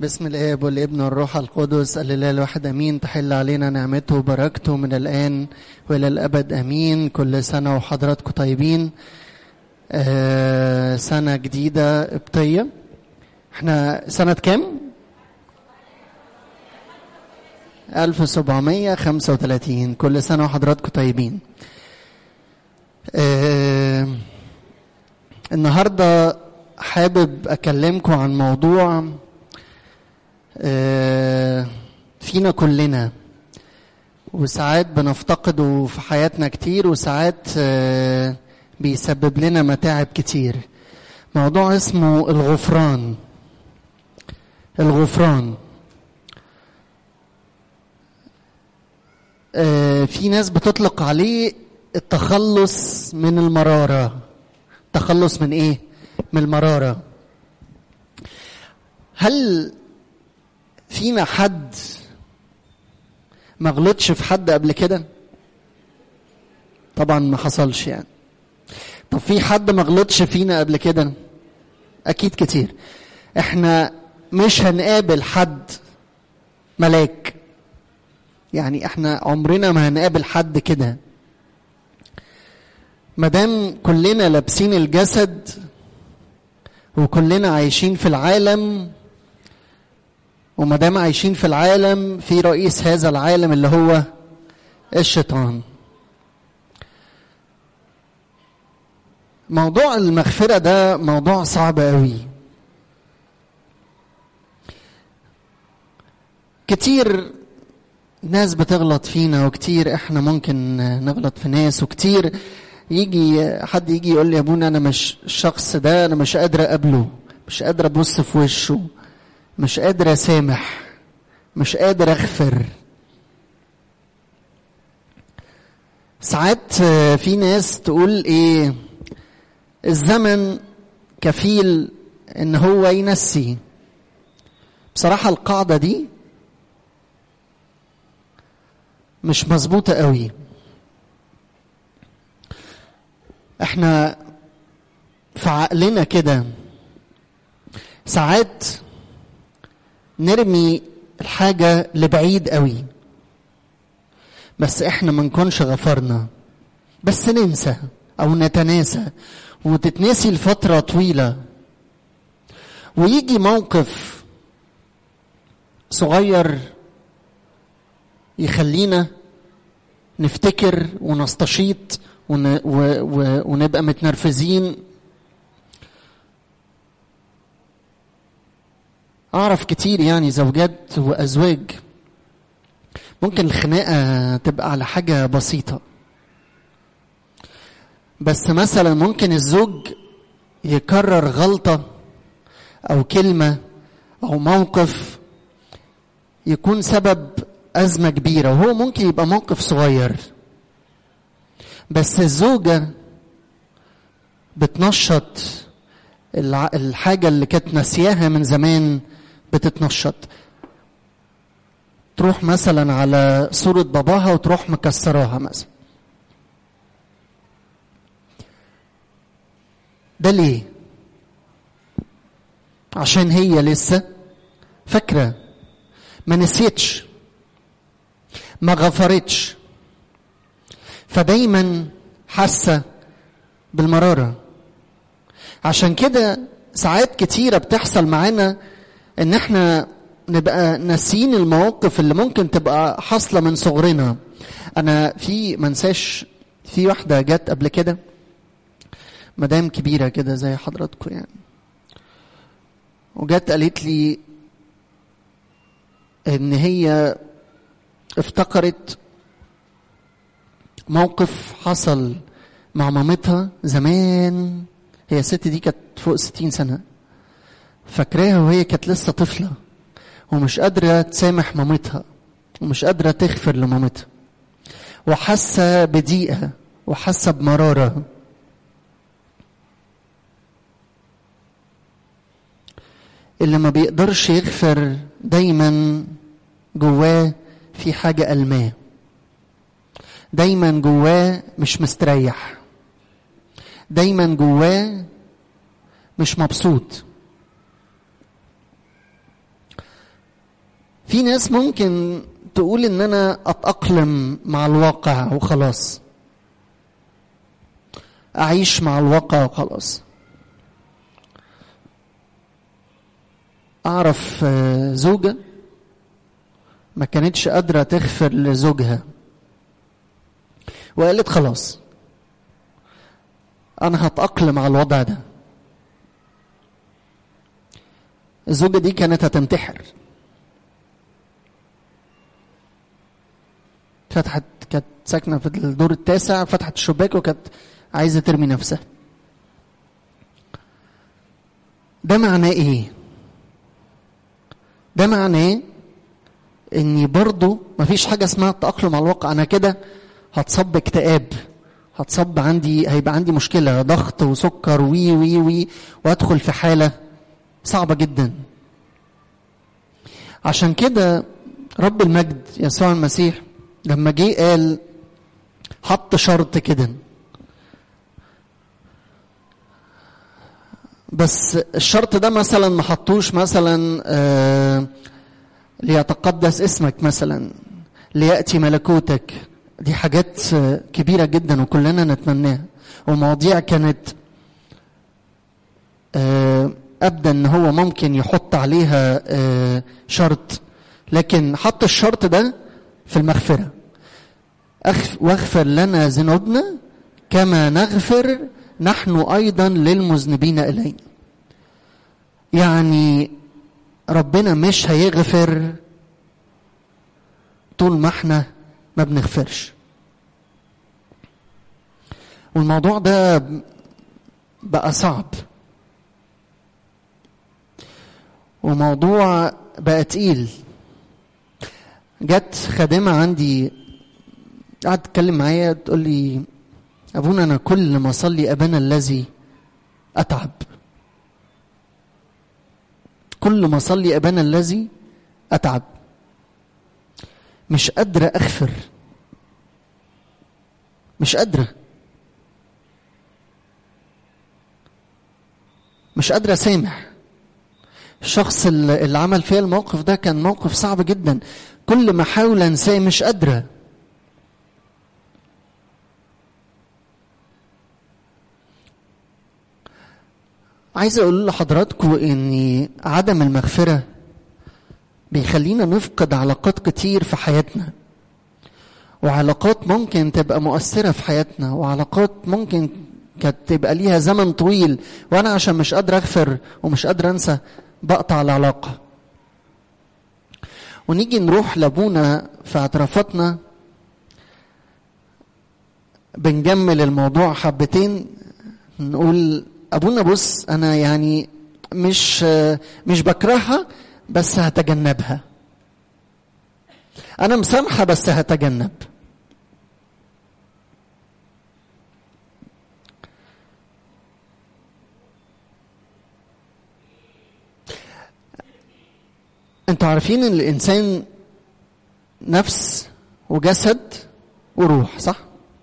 بسم الاب والابن والروح القدس الاله الواحد امين تحل علينا نعمته وبركته من الان والى الابد امين كل سنه وحضراتكم طيبين آه سنه جديده قبطيه احنا سنه كام 1735 كل سنه وحضراتكم طيبين آه النهارده حابب اكلمكم عن موضوع آه فينا كلنا وساعات بنفتقده في حياتنا كتير وساعات آه بيسبب لنا متاعب كتير موضوع اسمه الغفران الغفران آه في ناس بتطلق عليه التخلص من المرارة التخلص من ايه من المرارة هل فينا حد ما غلطش في حد قبل كده طبعا ما حصلش يعني طب في حد ما غلطش فينا قبل كده اكيد كتير احنا مش هنقابل حد ملاك يعني احنا عمرنا ما هنقابل حد كده مادام كلنا لابسين الجسد وكلنا عايشين في العالم وما دام عايشين في العالم في رئيس هذا العالم اللي هو الشيطان موضوع المغفرة ده موضوع صعب قوي كتير ناس بتغلط فينا وكتير احنا ممكن نغلط في ناس وكتير يجي حد يجي يقول لي يا ابونا انا مش الشخص ده انا مش قادر اقابله مش قادر ابص في وشه مش قادر اسامح مش قادر اغفر ساعات في ناس تقول ايه الزمن كفيل ان هو ينسي بصراحة القاعدة دي مش مظبوطة قوي احنا في عقلنا كده ساعات نرمي الحاجة لبعيد قوي بس احنا ما نكونش غفرنا بس ننسى او نتناسى وتتنسي لفترة طويلة ويجي موقف صغير يخلينا نفتكر ونستشيط ون و و ونبقى متنرفزين اعرف كتير يعني زوجات وازواج ممكن الخناقه تبقى على حاجه بسيطه بس مثلا ممكن الزوج يكرر غلطه او كلمه او موقف يكون سبب ازمه كبيره وهو ممكن يبقى موقف صغير بس الزوجه بتنشط الحاجه اللي كانت ناسياها من زمان بتتنشط تروح مثلا على صورة باباها وتروح مكسراها مثلا ده ليه عشان هي لسه فاكرة ما نسيتش ما غفرتش فدايما حاسة بالمرارة عشان كده ساعات كتيرة بتحصل معانا ان احنا نبقى ناسيين المواقف اللي ممكن تبقى حاصله من صغرنا انا في منساش في واحده جت قبل كده مدام كبيره كده زي حضراتكم يعني وجت قالت لي ان هي افتكرت موقف حصل مع مامتها زمان هي الست دي كانت فوق ستين سنه فاكراها وهي كانت لسه طفلة ومش قادرة تسامح مامتها ومش قادرة تغفر لمامتها وحاسة بضيقة وحاسة بمرارة اللي ما بيقدرش يغفر دايما جواه في حاجة ألماه دايما جواه مش مستريح دايما جواه مش مبسوط في ناس ممكن تقول ان انا اتاقلم مع الواقع وخلاص اعيش مع الواقع وخلاص اعرف زوجه ما كانتش قادره تغفر لزوجها وقالت خلاص انا هتاقلم على الوضع ده الزوجه دي كانت هتنتحر فتحت كانت ساكنه في الدور التاسع فتحت الشباك وكانت عايزه ترمي نفسها ده معناه ايه ده معناه اني برضو مفيش حاجه اسمها التاقلم على الواقع انا كده هتصب اكتئاب هتصب عندي هيبقى عندي مشكله ضغط وسكر وي وي وي وادخل في حاله صعبه جدا عشان كده رب المجد يسوع المسيح لما جه قال حط شرط كده بس الشرط ده مثلا ما حطوش مثلا آه ليتقدس اسمك مثلا لياتي ملكوتك دي حاجات كبيره جدا وكلنا نتمناها ومواضيع كانت آه ابدا ان هو ممكن يحط عليها آه شرط لكن حط الشرط ده في المغفره واغفر لنا ذنوبنا كما نغفر نحن ايضا للمذنبين الينا يعني ربنا مش هيغفر طول ما احنا ما بنغفرش والموضوع ده بقى صعب وموضوع بقى تقيل جت خادمة عندي قعدت تتكلم معايا تقول لي ابونا انا كل ما اصلي ابانا الذي اتعب كل ما اصلي ابانا الذي اتعب مش قادره اغفر مش قادره مش قادره اسامح الشخص اللي عمل فيها الموقف ده كان موقف صعب جدا كل ما احاول انساه مش قادره عايز اقول لحضراتكم ان عدم المغفره بيخلينا نفقد علاقات كتير في حياتنا وعلاقات ممكن تبقى مؤثره في حياتنا وعلاقات ممكن كانت تبقى ليها زمن طويل وانا عشان مش قادر اغفر ومش قادر انسى بقطع العلاقه ونيجي نروح لابونا في اعترافاتنا بنجمل الموضوع حبتين نقول ابونا بص انا يعني مش مش بكرهها بس هتجنبها انا مسامحه بس هتجنب انتوا عارفين ان الانسان نفس وجسد وروح صح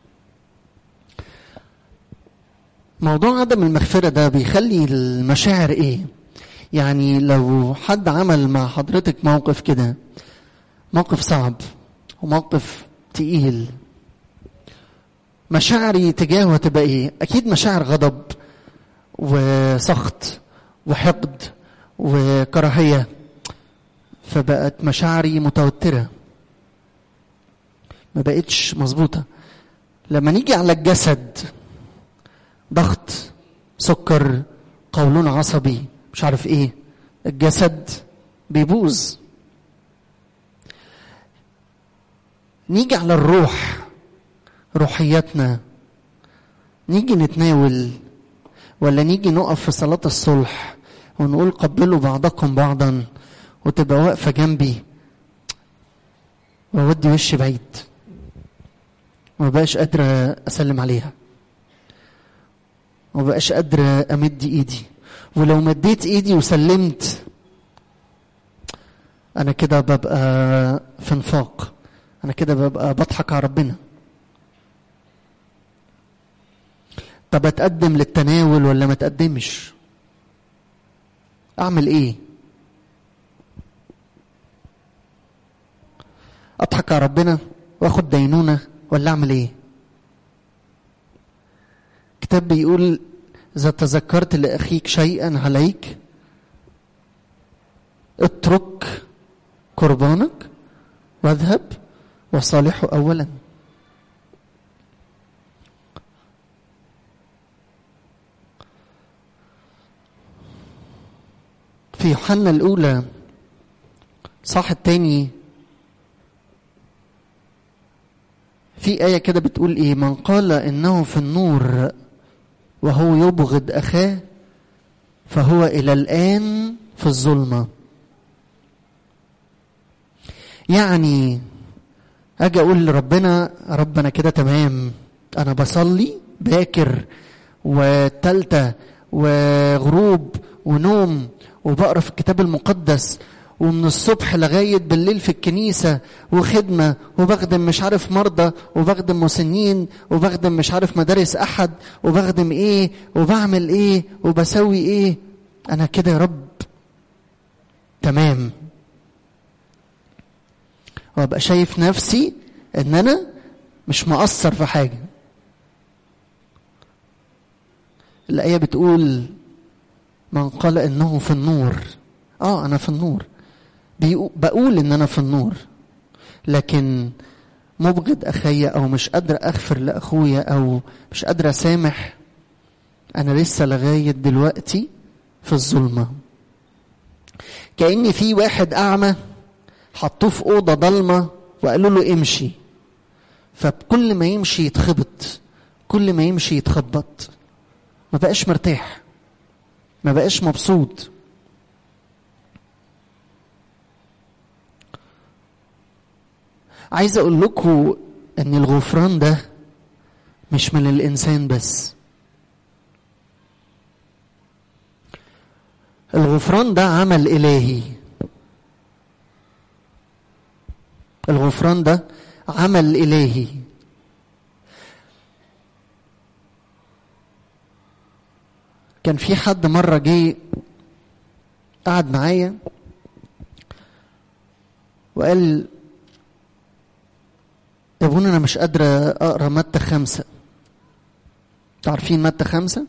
موضوع عدم المغفرة ده بيخلي المشاعر ايه يعني لو حد عمل مع حضرتك موقف كده موقف صعب وموقف تقيل مشاعري تجاهه هتبقى ايه اكيد مشاعر غضب وسخط وحقد وكراهية فبقت مشاعري متوترة ما بقتش مظبوطة لما نيجي على الجسد ضغط سكر قولون عصبي مش عارف ايه الجسد بيبوظ نيجي على الروح روحياتنا نيجي نتناول ولا نيجي نقف في صلاة الصلح ونقول قبلوا بعضكم بعضا وتبقى واقفة جنبي وأودي وشي بعيد وما بقاش قادرة أسلم عليها وما بقاش قادرة أمد إيدي ولو مديت إيدي وسلمت أنا كده ببقى في نفاق أنا كده ببقى بضحك على ربنا طب أتقدم للتناول ولا ما أتقدمش أعمل إيه اضحك على ربنا واخد دينونه ولا اعمل ايه الكتاب بيقول اذا تذكرت لاخيك شيئا عليك اترك قربانك واذهب وصالحه اولا في يوحنا الاولى صح التاني في آية كده بتقول إيه من قال إنه في النور وهو يبغض أخاه فهو إلى الآن في الظلمة يعني أجي أقول لربنا ربنا كده تمام أنا بصلي باكر وتالتة وغروب ونوم وبقرا في الكتاب المقدس ومن الصبح لغاية بالليل في الكنيسة وخدمة وبخدم مش عارف مرضى وبخدم مسنين وبخدم مش عارف مدارس أحد وبخدم إيه وبعمل إيه وبسوي إيه أنا كده يا رب تمام وأبقى شايف نفسي إن أنا مش مقصر في حاجة الآية بتقول من قال إنه في النور آه أنا في النور بقول ان انا في النور لكن مبغض اخي او مش قادر اغفر لاخويا او مش قادر اسامح انا لسه لغايه دلوقتي في الظلمه كان في واحد اعمى حطوه في اوضه ضلمه وقالوا له امشي فكل ما يمشي يتخبط كل ما يمشي يتخبط ما بقاش مرتاح ما بقاش مبسوط عايز اقول لكم ان الغفران ده مش من الانسان بس الغفران ده عمل الهي الغفران ده عمل الهي كان في حد مره جه قعد معايا وقال يا ابونا انا مش قادرة اقرا متى خمسة تعرفين متى خمسة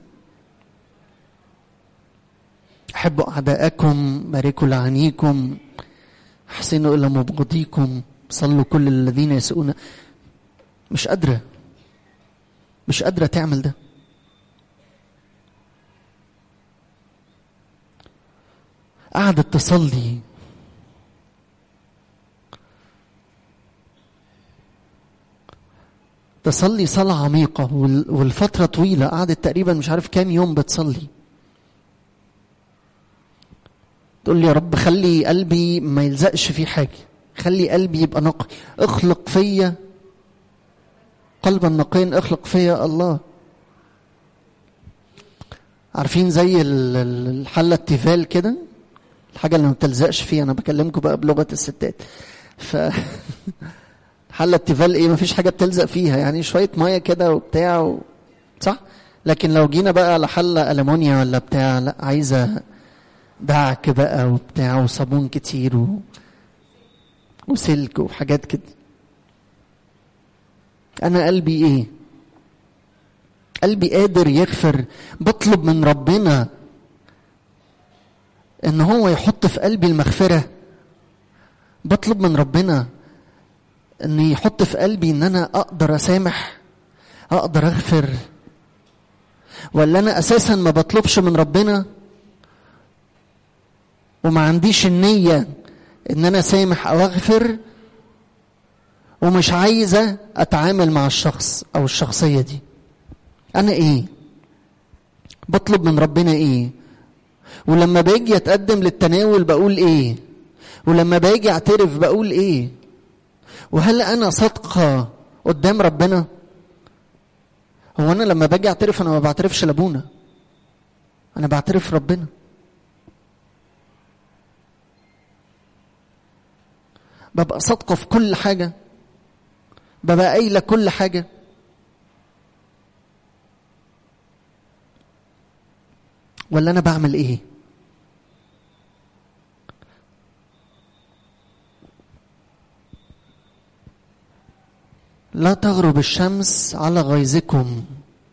احبوا اعداءكم باركوا لعنيكم احسنوا الى مبغضيكم صلوا كل الذين يسؤون مش قادرة مش قادرة تعمل ده قعدت تصلي تصلي صلاة عميقة والفترة طويلة قعدت تقريبا مش عارف كام يوم بتصلي تقول لي يا رب خلي قلبي ما يلزقش فيه حاجة خلي قلبي يبقى نقي اخلق فيا قلبا نقيا اخلق فيا الله عارفين زي الحلة التيفال كده الحاجة اللي ما بتلزقش فيها انا بكلمكم بقى بلغة الستات ف حله التيفال ايه مفيش حاجه بتلزق فيها يعني شويه ميه كده وبتاع و... صح لكن لو جينا بقى على حله المونيا ولا بتاع لا عايزه دعك بقى وبتاع وصابون كتير و... وسلك وحاجات كده انا قلبي ايه قلبي قادر يغفر بطلب من ربنا ان هو يحط في قلبي المغفره بطلب من ربنا ان يحط في قلبي ان انا اقدر اسامح اقدر اغفر ولا انا اساسا ما بطلبش من ربنا وما عنديش النيه ان انا سامح او اغفر ومش عايزه اتعامل مع الشخص او الشخصيه دي انا ايه بطلب من ربنا ايه ولما باجي اتقدم للتناول بقول ايه ولما باجي اعترف بقول ايه وهل انا صادقه قدام ربنا هو انا لما باجي اعترف انا ما بعترفش لابونا انا بعترف ربنا ببقى صادقه في كل حاجه ببقى قايله كل حاجه ولا انا بعمل ايه لا تغرب الشمس على غيظكم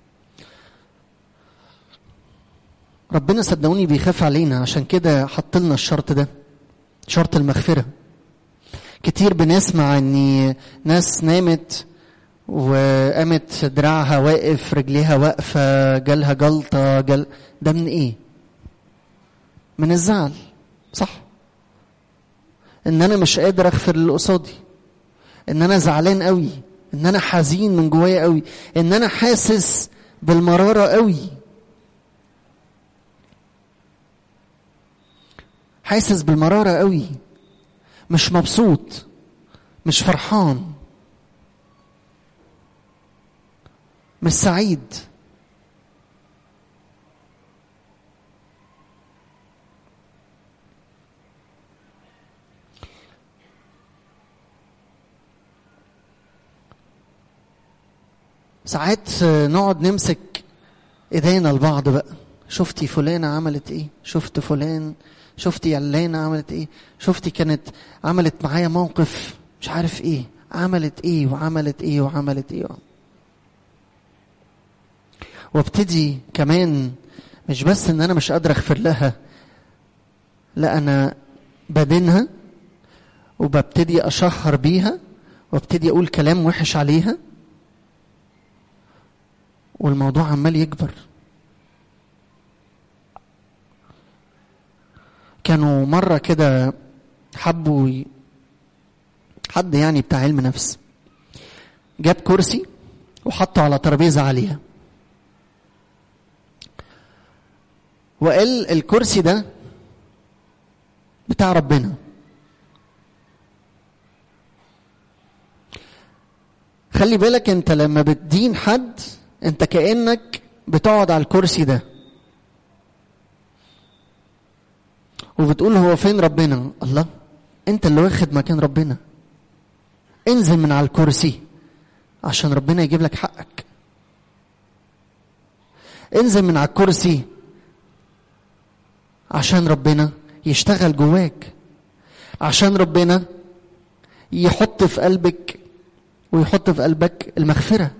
ربنا صدقوني بيخاف علينا عشان كده حط لنا الشرط ده شرط المغفرة كتير بنسمع ان ناس نامت وقامت دراعها واقف رجليها واقفة جالها جلطة جل... ده من ايه من الزعل صح ان انا مش قادر اغفر اللي قصادي ان انا زعلان قوي ان انا حزين من جوايا قوي ان انا حاسس بالمرارة قوي حاسس بالمرارة قوي مش مبسوط مش فرحان مش سعيد ساعات نقعد نمسك ايدينا لبعض بقى شفتي فلانة عملت ايه شفت فلان شفتي علانة عملت ايه شفتي كانت عملت معايا موقف مش عارف ايه عملت ايه وعملت ايه وعملت ايه وابتدي كمان مش بس ان انا مش قادر اغفر لها لا انا بدينها وببتدي اشهر بيها وابتدي اقول كلام وحش عليها والموضوع عمال يكبر كانوا مرة كده حبوا ي... حد يعني بتاع علم نفس جاب كرسي وحطه على ترابيزة عالية وقال الكرسي ده بتاع ربنا خلي بالك انت لما بتدين حد انت كأنك بتقعد على الكرسي ده وبتقول هو فين ربنا الله انت اللي واخد مكان ربنا انزل من على الكرسي عشان ربنا يجيب لك حقك انزل من على الكرسي عشان ربنا يشتغل جواك عشان ربنا يحط في قلبك ويحط في قلبك المغفره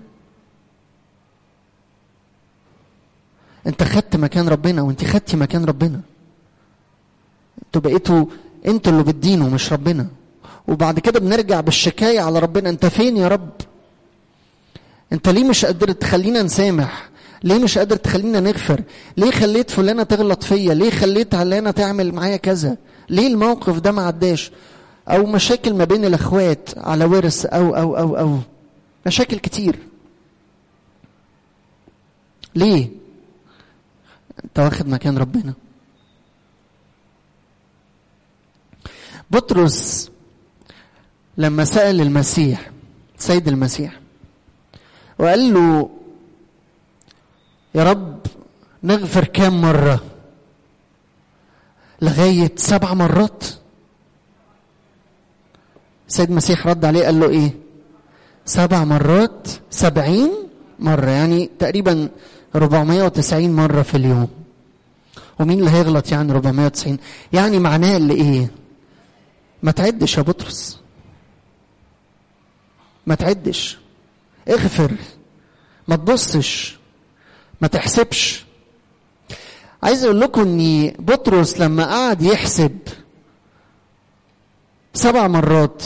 انت خدت مكان ربنا وانت خدتي مكان ربنا انتوا بقيتوا انتوا اللي بتدينوا مش ربنا وبعد كده بنرجع بالشكاية على ربنا انت فين يا رب انت ليه مش قادر تخلينا نسامح ليه مش قادر تخلينا نغفر ليه خليت فلانة تغلط فيا ليه خليت علانة تعمل معايا كذا ليه الموقف ده ما عداش او مشاكل ما بين الاخوات على ورث او او او او مشاكل كتير ليه انت واخد مكان ربنا بطرس لما سأل المسيح سيد المسيح وقال له يا رب نغفر كام مرة لغاية سبع مرات سيد المسيح رد عليه قال له ايه سبع مرات سبعين مرة يعني تقريبا 490 مرة في اليوم ومين اللي هيغلط يعني 490 يعني معناه اللي ايه ما تعدش يا بطرس ما تعدش اغفر ما تبصش ما تحسبش عايز اقول لكم ان بطرس لما قعد يحسب سبع مرات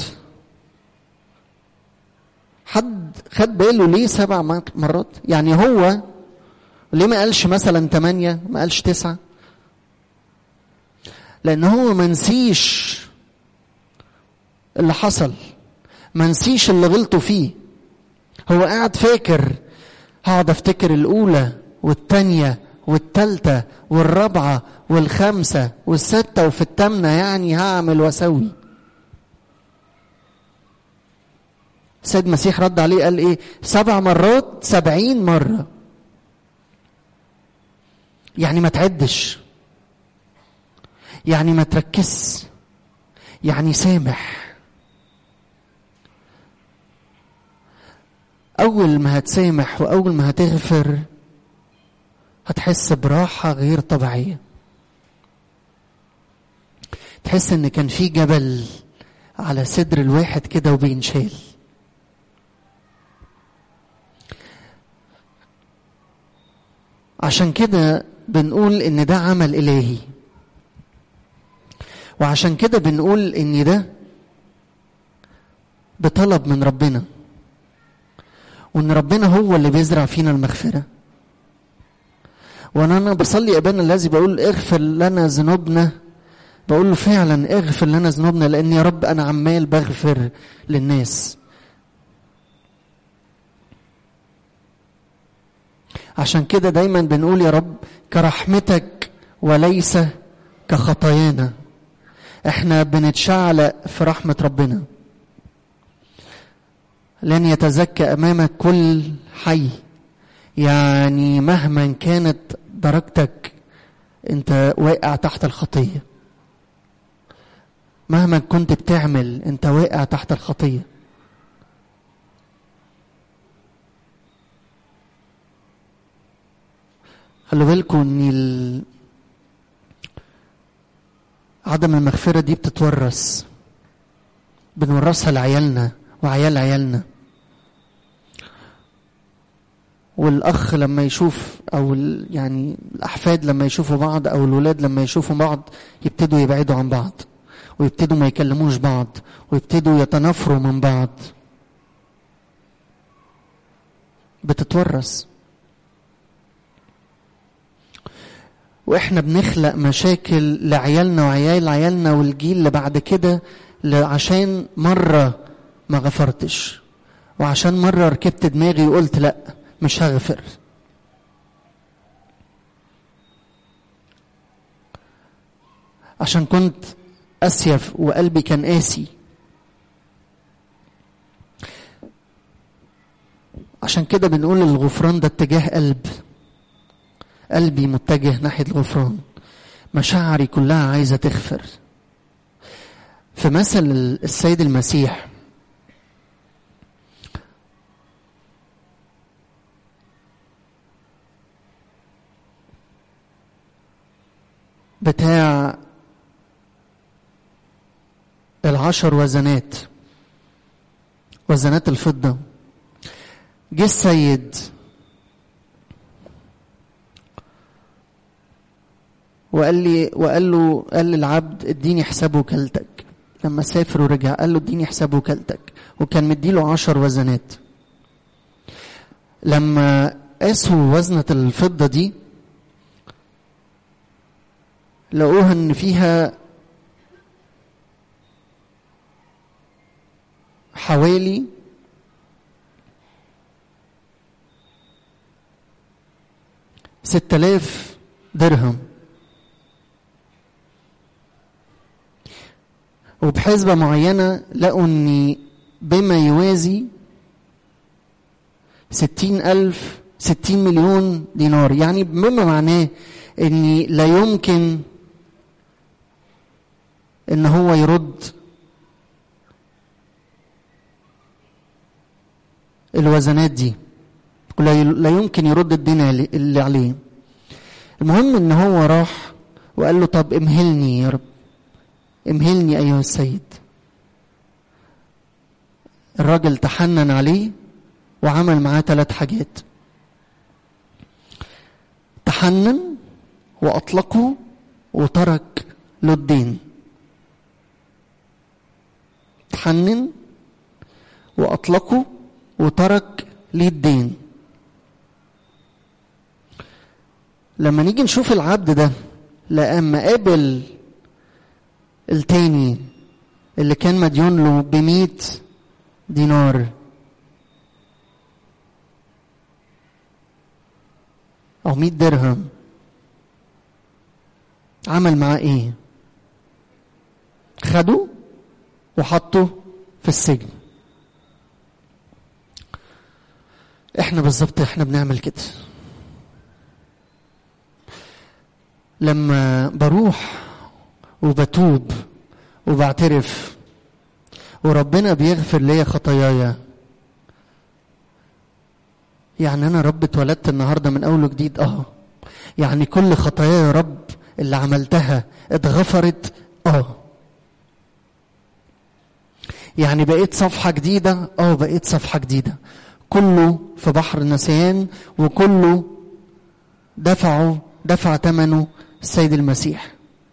حد خد باله ليه سبع مرات يعني هو ليه ما قالش مثلا ثمانية ما قالش تسعة لأن هو ما نسيش اللي حصل ما نسيش اللي غلطوا فيه هو قاعد فاكر هقعد افتكر الأولى والتانية والتالتة والرابعة والخامسة والستة وفي التامنة يعني هعمل واسوي سيد مسيح رد عليه قال ايه سبع مرات سبعين مرة يعني ما تعدش يعني ما تركز يعني سامح أول ما هتسامح وأول ما هتغفر هتحس براحة غير طبيعية تحس إن كان في جبل على صدر الواحد كده وبينشال عشان كده بنقول ان ده عمل الهي وعشان كده بنقول ان ده بطلب من ربنا وان ربنا هو اللي بيزرع فينا المغفره وانا انا بصلي ابانا الذي بقول اغفر لنا ذنوبنا بقول له فعلا اغفر لنا ذنوبنا لان يا رب انا عمال بغفر للناس عشان كده دايما بنقول يا رب كرحمتك وليس كخطايانا احنا بنتشعلق في رحمة ربنا لن يتزكى امامك كل حي يعني مهما كانت درجتك انت واقع تحت الخطيه مهما كنت بتعمل انت واقع تحت الخطيه خلوا بالكم ان ال... عدم المغفره دي بتتورث بنورثها لعيالنا وعيال عيالنا والاخ لما يشوف او يعني الاحفاد لما يشوفوا بعض او الولاد لما يشوفوا بعض يبتدوا يبعدوا عن بعض ويبتدوا ما يكلموش بعض ويبتدوا يتنافروا من بعض بتتورث واحنا بنخلق مشاكل لعيالنا وعيال عيالنا والجيل اللي بعد كده عشان مره ما غفرتش وعشان مره ركبت دماغي وقلت لا مش هغفر عشان كنت اسيف وقلبي كان قاسي عشان كده بنقول الغفران ده اتجاه قلب قلبي متجه ناحية الغفران مشاعري كلها عايزة تغفر في مثل السيد المسيح بتاع العشر وزنات وزنات الفضة جه السيد وقال لي وقال له قال للعبد اديني حساب وكالتك لما سافر ورجع قال له اديني حساب وكالتك وكان مديله عشر وزنات لما قاسوا وزنة الفضة دي لقوها ان فيها حوالي ستة آلاف درهم وبحسبة معينة لقوا ان بما يوازي ستين ألف ستين مليون دينار يعني بما معناه ان لا يمكن ان هو يرد الوزنات دي لا يمكن يرد الدين اللي عليه المهم ان هو راح وقال له طب امهلني يا رب امهلني ايها السيد الراجل تحنن عليه وعمل معاه ثلاث حاجات تحنن واطلقه وترك له الدين تحنن واطلقه وترك ليه الدين لما نيجي نشوف العبد ده لما قابل التاني اللي كان مديون له بمية دينار أو مية درهم عمل معاه إيه؟ خده وحطه في السجن احنا بالظبط احنا بنعمل كده لما بروح وبتوب وبعترف وربنا بيغفر لي خطاياي يعني انا رب اتولدت النهارده من اول وجديد اه يعني كل خطاياي يا رب اللي عملتها اتغفرت اه يعني بقيت صفحة جديدة اه بقيت صفحة جديدة كله في بحر النسيان وكله دفعوا دفع ثمنه السيد المسيح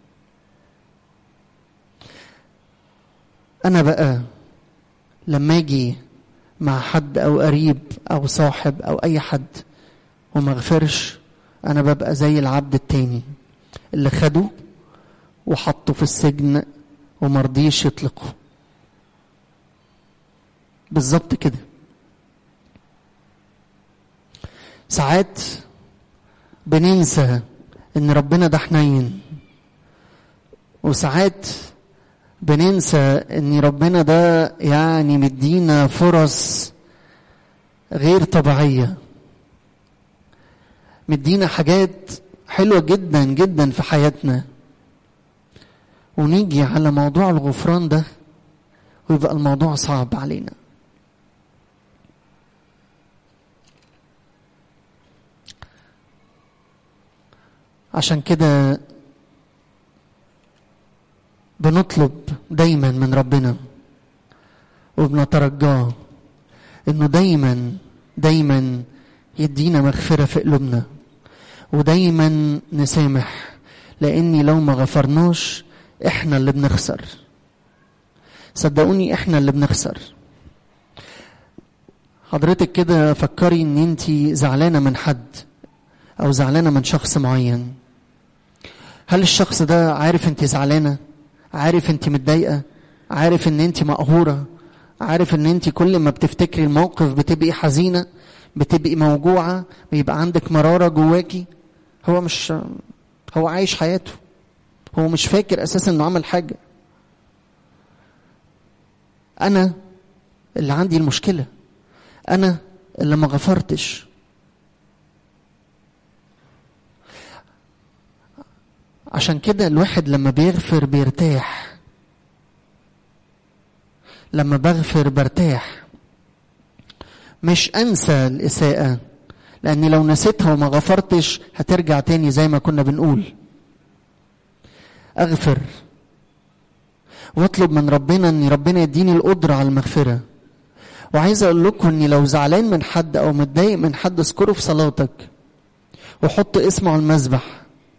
انا بقى لما اجي مع حد او قريب او صاحب او اي حد وما اغفرش انا ببقى زي العبد التاني اللي خده وحطه في السجن ومرضيش يطلقه بالظبط كده ساعات بننسى ان ربنا ده حنين وساعات بننسى ان ربنا ده يعني مدينا فرص غير طبيعيه مدينا حاجات حلوه جدا جدا في حياتنا ونيجي على موضوع الغفران ده ويبقى الموضوع صعب علينا عشان كده بنطلب دايما من ربنا وبنترجاه انه دايما دايما يدينا مغفرة في قلوبنا ودايما نسامح لاني لو ما غفرناش احنا اللي بنخسر صدقوني احنا اللي بنخسر حضرتك كده فكري ان انت زعلانه من حد او زعلانه من شخص معين هل الشخص ده عارف انت زعلانه عارف انت متضايقه عارف ان انت مقهوره عارف ان انت كل ما بتفتكري الموقف بتبقي حزينه بتبقي موجوعه بيبقى عندك مراره جواكي هو مش هو عايش حياته هو مش فاكر اساسا انه عمل حاجه انا اللي عندي المشكله انا اللي ما غفرتش عشان كده الواحد لما بيغفر بيرتاح لما بغفر برتاح مش انسى الاساءه لاني لو نسيتها وما غفرتش هترجع تاني زي ما كنا بنقول اغفر واطلب من ربنا ان ربنا يديني القدره على المغفره وعايز اقول لكم اني لو زعلان من حد او متضايق من حد اذكره في صلاتك وحط اسمه على المذبح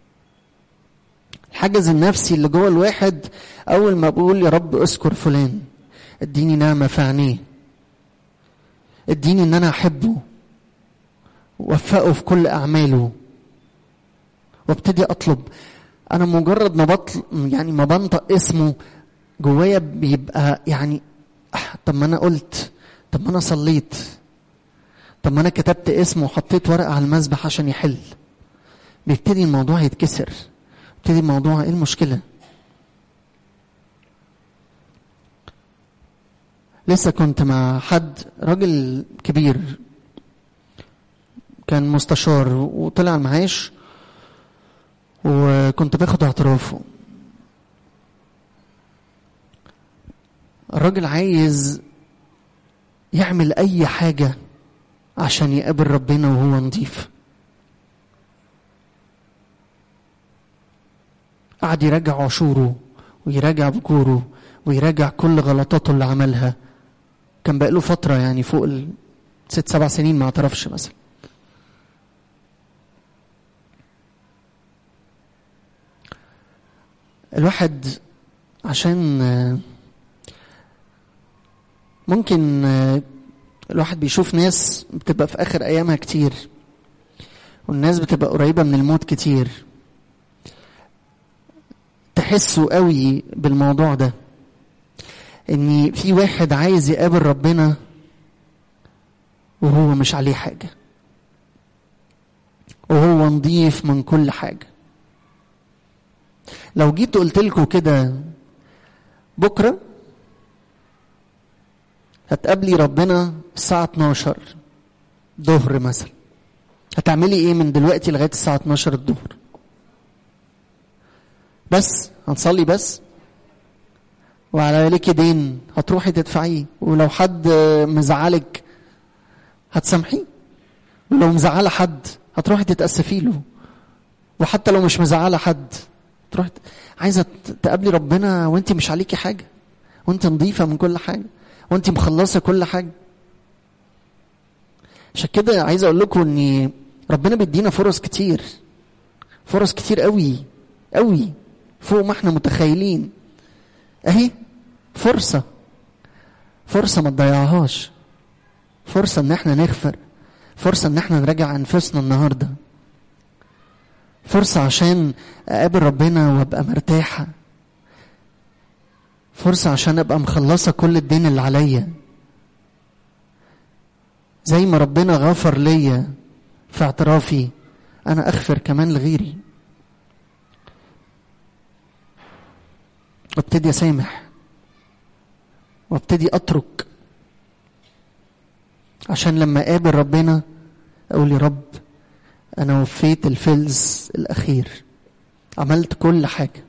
الحجز النفسي اللي جوه الواحد اول ما بقول يا رب اذكر فلان اديني نعمه في عينيه اديني ان انا احبه ووفقه في كل اعماله وابتدي اطلب انا مجرد ما بطل يعني ما بنطق اسمه جوايا بيبقى يعني طب ما انا قلت طب ما انا صليت طب ما انا كتبت اسمه وحطيت ورقه على المسبح عشان يحل بيبتدي الموضوع يتكسر يبتدي الموضوع ايه المشكله لسه كنت مع حد راجل كبير كان مستشار وطلع معاش وكنت باخد اعترافه الراجل عايز يعمل اي حاجة عشان يقابل ربنا وهو نضيف قعد يراجع عشوره ويراجع بكوره ويراجع كل غلطاته اللي عملها كان بقاله فترة يعني فوق الست سبع سنين ما اعترفش مثلا الواحد عشان ممكن الواحد بيشوف ناس بتبقى في اخر ايامها كتير والناس بتبقى قريبه من الموت كتير تحسوا قوي بالموضوع ده ان في واحد عايز يقابل ربنا وهو مش عليه حاجه وهو نضيف من كل حاجه لو جيت قلت لكم كده بكره هتقابلي ربنا الساعة 12 ظهر مثلا هتعملي ايه من دلوقتي لغاية الساعة 12 الظهر بس هنصلي بس وعلى لك دين هتروحي تدفعيه ولو حد مزعلك هتسامحيه ولو مزعله حد هتروحي تتأسفي له وحتى لو مش مزعله حد تروحي عايزه تقابلي ربنا وانت مش عليكي حاجه وانت نظيفه من كل حاجه وانت مخلصه كل حاجه عشان كده عايز اقول لكم ان ربنا بيدينا فرص كتير فرص كتير قوي قوي فوق ما احنا متخيلين اهي فرصة فرصة ما تضيعهاش فرصة ان احنا نغفر فرصة ان احنا نراجع انفسنا النهاردة فرصة عشان اقابل ربنا وابقى مرتاحة فرصة عشان ابقى مخلصة كل الدين اللي عليا زي ما ربنا غفر ليا في اعترافي انا اغفر كمان لغيري وابتدي اسامح وابتدي اترك عشان لما اقابل ربنا اقول يا رب انا وفيت الفلز الاخير عملت كل حاجه